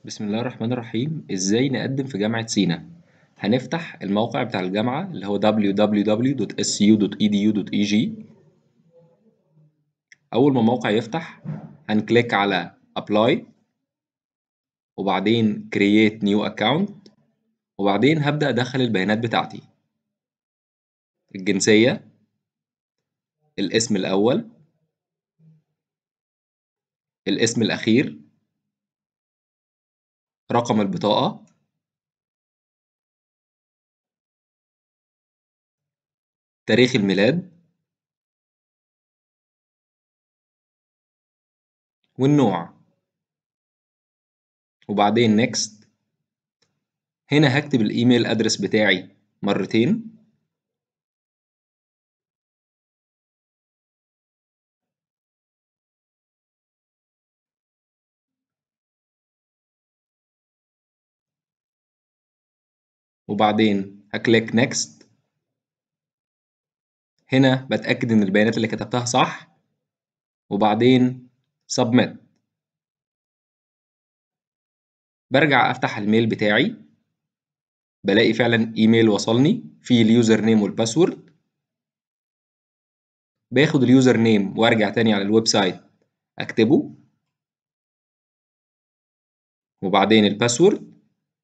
بسم الله الرحمن الرحيم ازاي نقدم في جامعة سينا هنفتح الموقع بتاع الجامعة اللي هو www.su.edu.eg أول ما الموقع يفتح هنكليك على apply وبعدين create new account وبعدين هبدأ أدخل البيانات بتاعتي الجنسية الاسم الأول الاسم الأخير رقم البطاقة تاريخ الميلاد والنوع وبعدين next هنا هكتب الايميل ادرس بتاعي مرتين وبعدين هكليك next هنا بتأكد إن البيانات اللي كتبتها صح وبعدين submit برجع أفتح الميل بتاعي بلاقي فعلا إيميل وصلني فيه اليوزر نيم والباسورد باخد اليوزر نيم وارجع تاني على الويب سايت اكتبه وبعدين الباسورد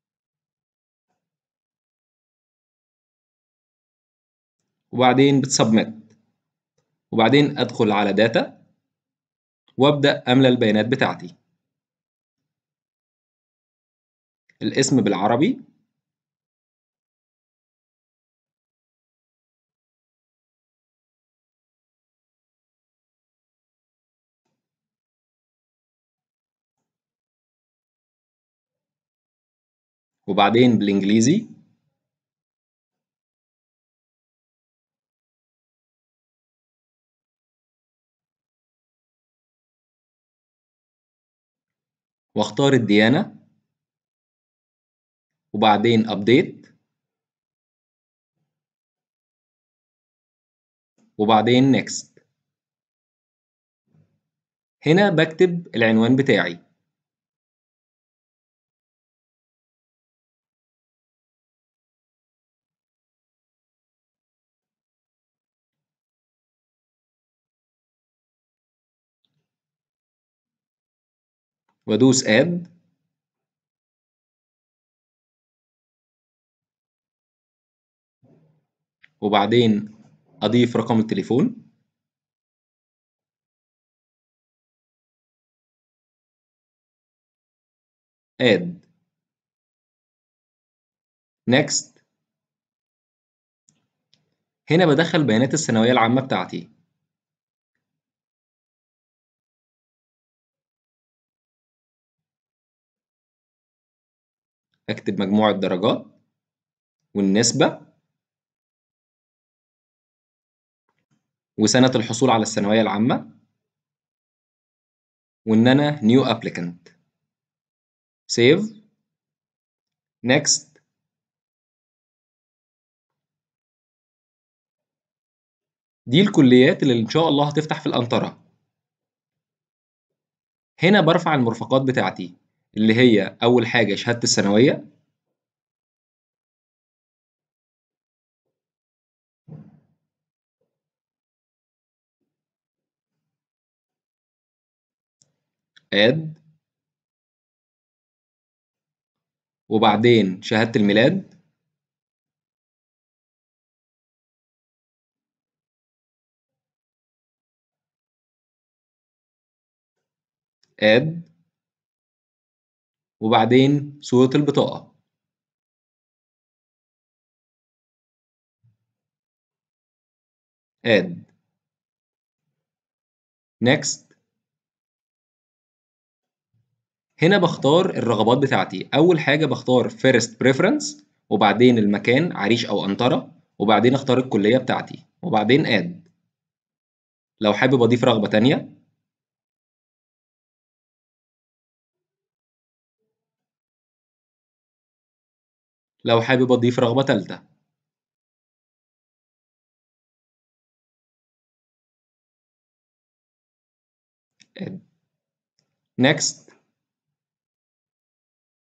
وبعدين بتسبمت وبعدين ادخل على داتا وابدا املى البيانات بتاعتي الاسم بالعربي وبعدين بالانجليزي واختار الديانة وبعدين update وبعدين next هنا بكتب العنوان بتاعي وادوس add وبعدين اضيف رقم التليفون add next هنا بدخل بيانات الثانوية العامة بتاعتي اكتب مجموع الدرجات والنسبة وسنة الحصول على الثانوية العامة وإن أنا new applicant save next دي الكليات اللي إن شاء الله هتفتح في الأنطرة هنا برفع المرفقات بتاعتي اللي هي أول حاجة شهادة الثانوية add وبعدين شهادة الميلاد add وبعدين صورة البطاقة add next هنا بختار الرغبات بتاعتي أول حاجة بختار first preference وبعدين المكان عريش أو أنطرة وبعدين أختار الكلية بتاعتي وبعدين add لو حابب أضيف رغبة تانية لو حابب أضيف رغبة تالتة add next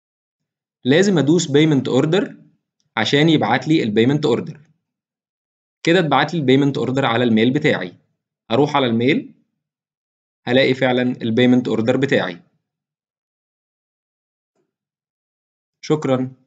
لازم ادوس payment order عشان يبعت لي البيمنت اوردر كده اتبعت لي البيمنت اوردر على الميل بتاعي اروح على الميل هلاقي فعلا البيمنت اوردر بتاعي شكرا